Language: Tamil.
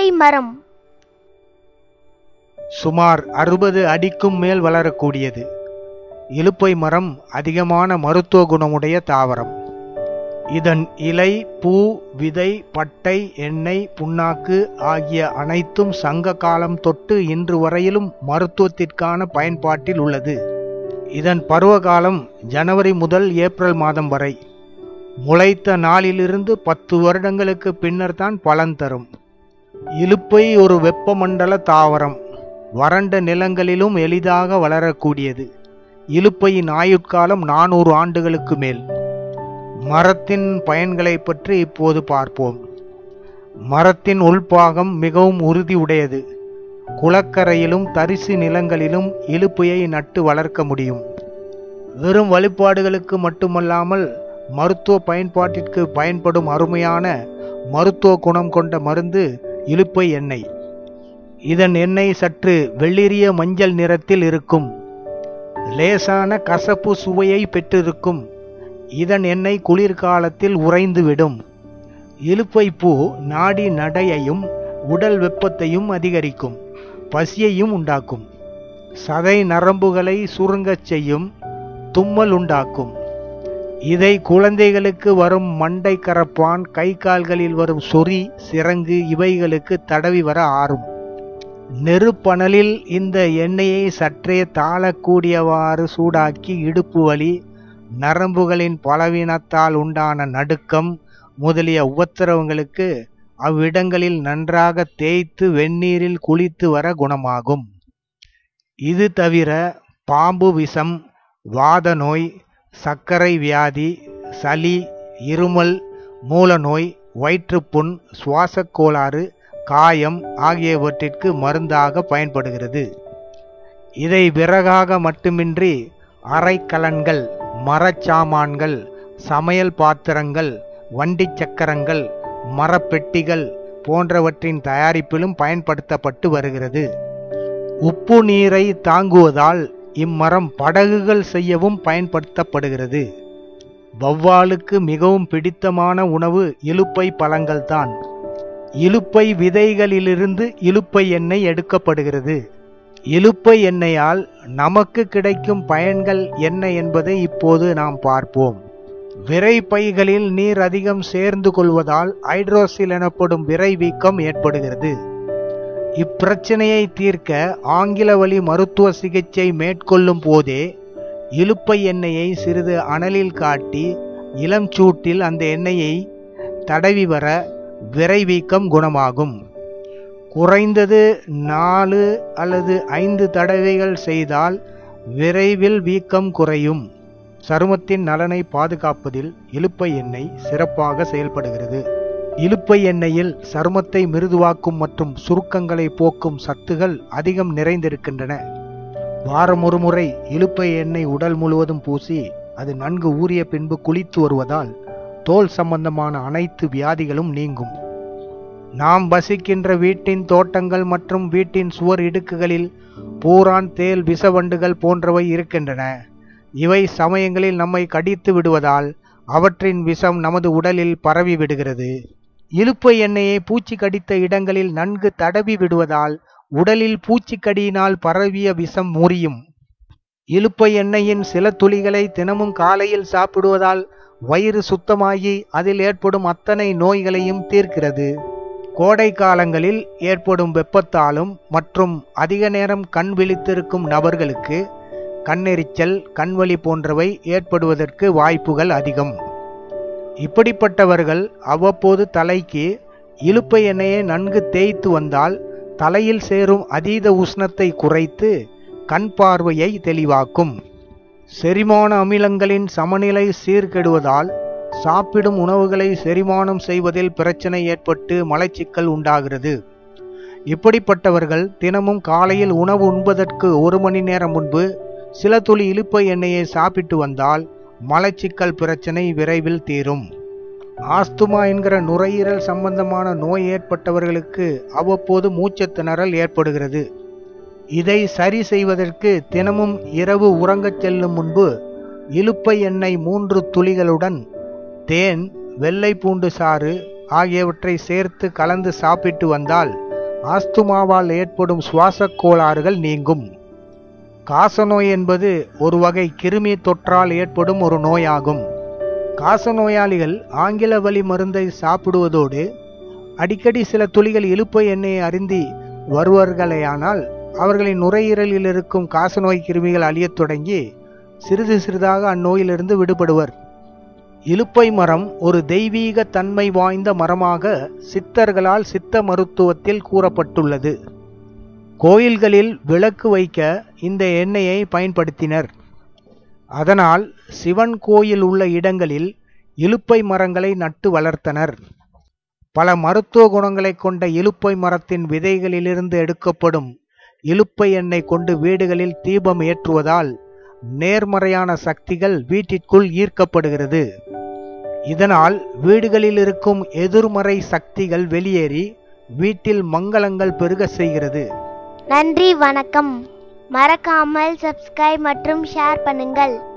மரம் சுமார் அறுபது அடிக்கும் மேல் வளரக்கூடியது இலுப்பை மரம் அதிகமான மருத்துவ குணமுடைய தாவரம் இதன் இலை பூ விதை பட்டை எண்ணெய் புண்ணாக்கு ஆகிய அனைத்தும் சங்க காலம் தொட்டு இன்று வரையிலும் மருத்துவத்திற்கான பயன்பாட்டில் உள்ளது இதன் பருவகாலம் ஜனவரி முதல் ஏப்ரல் மாதம் வரை முளைத்த நாளிலிருந்து பத்து வருடங்களுக்கு பின்னர் தான் பலன் தரும் இலுப்பை ஒரு வெப்பமண்டல தாவரம் வறண்ட நிலங்களிலும் எளிதாக வளரக்கூடியது இலுப்பையின் ஆயுட்காலம் நானூறு ஆண்டுகளுக்கு மேல் மரத்தின் பயன்களை பற்றி இப்போது பார்ப்போம் மரத்தின் உள்பாகம் மிகவும் உறுதி உடையது குளக்கரையிலும் தரிசு நிலங்களிலும் இலுப்பையை நட்டு வளர்க்க முடியும் வெறும் வழிபாடுகளுக்கு மட்டுமல்லாமல் மருத்துவ பயன்பாட்டிற்கு பயன்படும் அருமையான மருத்துவ குணம் கொண்ட மருந்து இலுப்பை எண்ணெய் இதன் எண்ணெய் சற்று வெளிரிய மஞ்சள் நிறத்தில் இருக்கும் லேசான கசப்பு சுவையை பெற்றிருக்கும் இதன் எண்ணெய் குளிர்காலத்தில் உறைந்துவிடும் இலுப்பை பூ நாடி நடையையும் உடல் வெப்பத்தையும் அதிகரிக்கும் பசியையும் உண்டாக்கும் சதை நரம்புகளை சுருங்கச் செய்யும் தும்மல் உண்டாக்கும் இதை குழந்தைகளுக்கு வரும் மண்டை கரப்பான் கை கால்களில் வரும் சொறி சிரங்கு இவைகளுக்கு தடவி வர ஆறும் நெருப்பணலில் இந்த எண்ணெயை சற்றே தாழக்கூடியவாறு சூடாக்கி இடுப்பு வலி நரம்புகளின் பலவீனத்தால் உண்டான நடுக்கம் முதலிய உபத்திரவங்களுக்கு அவ்விடங்களில் நன்றாக தேய்த்து வெந்நீரில் குளித்து வர குணமாகும் இது தவிர பாம்பு விஷம் வாத நோய் சர்க்கரை வியாதி சளி இருமல் மூலநோய் வயிற்றுப்புண் சுவாசக் கோளாறு காயம் ஆகியவற்றிற்கு மருந்தாக பயன்படுகிறது இதை விறகாக மட்டுமின்றி அரைக்கலன்கள் மரச்சாமான்கள் சமையல் பாத்திரங்கள் வண்டி சக்கரங்கள் மரப்பெட்டிகள் போன்றவற்றின் தயாரிப்பிலும் பயன்படுத்தப்பட்டு வருகிறது உப்பு நீரை தாங்குவதால் இம்மரம் படகுகள் செய்யவும் பயன்படுத்தப்படுகிறது வௌவாலுக்கு மிகவும் பிடித்தமான உணவு இலுப்பை பழங்கள்தான் இலுப்பை விதைகளிலிருந்து இலுப்பை எண்ணெய் எடுக்கப்படுகிறது இலுப்பை எண்ணெயால் நமக்கு கிடைக்கும் பயன்கள் என்ன என்பதை இப்போது நாம் பார்ப்போம் விரைப்பைகளில் நீர் அதிகம் சேர்ந்து கொள்வதால் ஹைட்ரோசில் எனப்படும் விரை வீக்கம் ஏற்படுகிறது இப்பிரச்சனையை தீர்க்க ஆங்கில வழி மருத்துவ சிகிச்சை மேற்கொள்ளும் போதே இலுப்பை எண்ணெயை சிறிது அனலில் காட்டி இளம் சூட்டில் அந்த எண்ணெயை தடவி வர விரைவீக்கம் குணமாகும் குறைந்தது நாலு அல்லது ஐந்து தடவைகள் செய்தால் விரைவில் வீக்கம் குறையும் சருமத்தின் நலனை பாதுகாப்பதில் இலுப்பை எண்ணெய் சிறப்பாக செயல்படுகிறது இலுப்பை எண்ணெயில் சருமத்தை மிருதுவாக்கும் மற்றும் சுருக்கங்களை போக்கும் சத்துகள் அதிகம் நிறைந்திருக்கின்றன வாரம் ஒரு முறை இலுப்பை எண்ணெய் உடல் முழுவதும் பூசி அது நன்கு ஊறிய பின்பு குளித்து வருவதால் தோல் சம்பந்தமான அனைத்து வியாதிகளும் நீங்கும் நாம் வசிக்கின்ற வீட்டின் தோட்டங்கள் மற்றும் வீட்டின் சுவர் இடுக்குகளில் பூரான் தேல் விஷவண்டுகள் போன்றவை இருக்கின்றன இவை சமயங்களில் நம்மை கடித்து விடுவதால் அவற்றின் விஷம் நமது உடலில் பரவி விடுகிறது இலுப்பை எண்ணெயை பூச்சி கடித்த இடங்களில் நன்கு தடவி விடுவதால் உடலில் பூச்சிக்கடியினால் பரவிய விஷம் முறியும் இலுப்பை எண்ணெயின் சில துளிகளை தினமும் காலையில் சாப்பிடுவதால் வயிறு சுத்தமாகி அதில் ஏற்படும் அத்தனை நோய்களையும் தீர்க்கிறது கோடை காலங்களில் ஏற்படும் வெப்பத்தாலும் மற்றும் அதிக நேரம் கண் விழித்திருக்கும் நபர்களுக்கு கண்ணெரிச்சல் கண்வலி போன்றவை ஏற்படுவதற்கு வாய்ப்புகள் அதிகம் இப்படிப்பட்டவர்கள் அவ்வப்போது தலைக்கு இலுப்பை எண்ணெயை நன்கு தேய்த்து வந்தால் தலையில் சேரும் அதீத உஷ்ணத்தை குறைத்து கண் பார்வையை தெளிவாக்கும் செரிமான அமிலங்களின் சமநிலை சீர்கெடுவதால் சாப்பிடும் உணவுகளை செரிமானம் செய்வதில் பிரச்சனை ஏற்பட்டு மலச்சிக்கல் உண்டாகிறது இப்படிப்பட்டவர்கள் தினமும் காலையில் உணவு உண்பதற்கு ஒரு மணி நேரம் முன்பு சில துளி இலுப்பை எண்ணெயை சாப்பிட்டு வந்தால் மலச்சிக்கல் பிரச்சனை விரைவில் தீரும் ஆஸ்துமா என்கிற நுரையீரல் சம்பந்தமான நோய் ஏற்பட்டவர்களுக்கு அவ்வப்போது மூச்சுத் திணறல் ஏற்படுகிறது இதை சரி செய்வதற்கு தினமும் இரவு உறங்கச் செல்லும் முன்பு இலுப்பை எண்ணெய் மூன்று துளிகளுடன் தேன் வெள்ளை பூண்டு சாறு ஆகியவற்றை சேர்த்து கலந்து சாப்பிட்டு வந்தால் ஆஸ்துமாவால் ஏற்படும் சுவாசக் கோளாறுகள் நீங்கும் காசநோய் என்பது ஒரு வகை கிருமி தொற்றால் ஏற்படும் ஒரு நோயாகும் காசநோயாளிகள் ஆங்கில வழி மருந்தை சாப்பிடுவதோடு அடிக்கடி சில துளிகள் இலுப்பை எண்ணெயை அருந்தி வருவார்களேயானால் அவர்களின் நுரையீரலில் இருக்கும் காசநோய் கிருமிகள் அழியத் தொடங்கி சிறிது சிறிதாக அந்நோயிலிருந்து விடுபடுவர் இலுப்பை மரம் ஒரு தெய்வீக தன்மை வாய்ந்த மரமாக சித்தர்களால் சித்த மருத்துவத்தில் கூறப்பட்டுள்ளது கோயில்களில் விளக்கு வைக்க இந்த எண்ணெயை பயன்படுத்தினர் அதனால் சிவன் கோயில் உள்ள இடங்களில் இலுப்பை மரங்களை நட்டு வளர்த்தனர் பல மருத்துவ குணங்களைக் கொண்ட இலுப்பை மரத்தின் விதைகளிலிருந்து எடுக்கப்படும் இலுப்பை எண்ணெய் கொண்டு வீடுகளில் தீபம் ஏற்றுவதால் நேர்மறையான சக்திகள் வீட்டிற்குள் ஈர்க்கப்படுகிறது இதனால் வீடுகளில் இருக்கும் எதிர்மறை சக்திகள் வெளியேறி வீட்டில் மங்களங்கள் பெருக செய்கிறது நன்றி வணக்கம் மறக்காமல் சப்ஸ்கிரைப் மற்றும் ஷேர் பண்ணுங்கள்